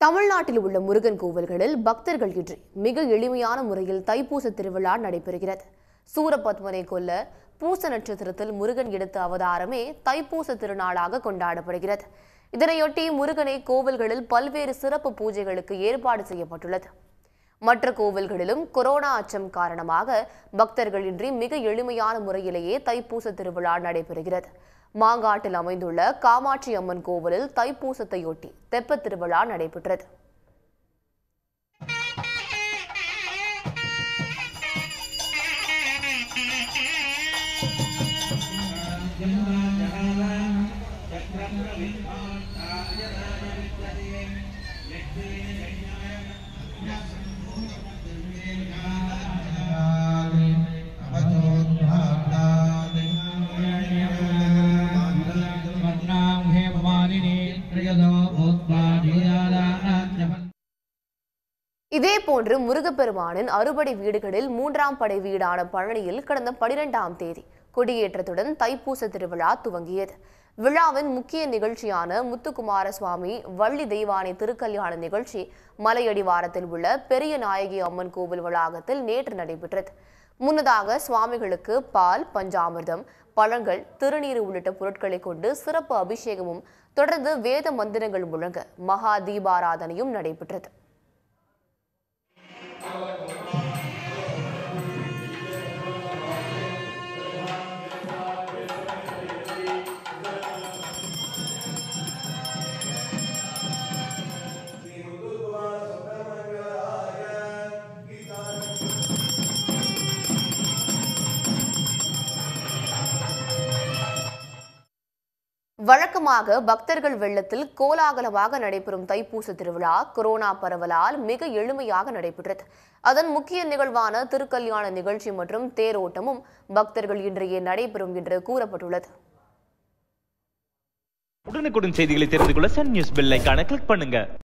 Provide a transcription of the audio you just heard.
தமிழ்நாட்டில் உள்ள முருகன் கோவில்களில் பக்தர்கள் இன்றி மிக எளிமையான முறையில் தைப்பூச திருவிழா நடைபெறுகிறது சூரபத்மனை கொல்ல பூச நட்சத்திரத்தில் முருகன் எடுத்த அவதாரமே தைப்பூச திருநாளாக கொண்டாடப்படுகிறது இதனையொட்டி முருகனை கோவில்களில் பல்வேறு சிறப்பு பூஜைகளுக்கு ஏற்பாடு செய்யப்பட்டுள்ளது மற்ற கோவில்களிலும் கொரோனா அச்சம் காரணமாக பக்தர்கள் இன்றி மிக எளிமையான முறையிலேயே தைப்பூச திருவிழா நடைபெறுகிறது மாங்காட்டில் அமைந்துள்ள காமாட்சி அம்மன் கோவிலில் தைப்பூசத்தையொட்டி தெப்பத் திருவிழா நடைபெற்றது இதேபோன்று முருகப்பெருமானின் அறுபடை வீடுகளில் மூன்றாம் படை வீடான பழனியில் கடந்த பனிரெண்டாம் தேதி கொடியேற்றத்துடன் தைப்பூச திருவிழா துவங்கியது விழாவின் முக்கிய நிகழ்ச்சியான முத்துக்குமார சுவாமி வள்ளி தெய்வானை திருக்கல்யாண நிகழ்ச்சி மலையடிவாரத்தில் உள்ள பெரிய நாயகி அம்மன் கோவில் வளாகத்தில் நேற்று நடைபெற்றது முன்னதாக சுவாமிகளுக்கு பால் பஞ்சாமிர்தம் பழங்கள் திருநீர் உள்ளிட்ட பொருட்களை கொண்டு சிறப்பு அபிஷேகமும் தொடர்ந்து வேத மந்திரங்கள் முழங்க மகா தீபாராதனையும் நடைபெற்றது வழக்கமாக பக்தர்கள் வெள்ளத்தில் கோலாகலமாக நடைபெறும் தைப்பூச திருவிழா கொரோனா பரவலால் மிக எளிமையாக நடைபெற்றது அதன் முக்கிய நிகழ்வான திருக்கல்யாண நிகழ்ச்சி மற்றும் தேரோட்டமும் பக்தர்கள் இன்றையே நடைபெறும் என்று கூறப்பட்டுள்ளது உடனுக்குடன் செய்திகளை தெரிந்து கொள்ள சன் நியூஸ் பெல் ஐகானை கிளிக் பண்ணுங்க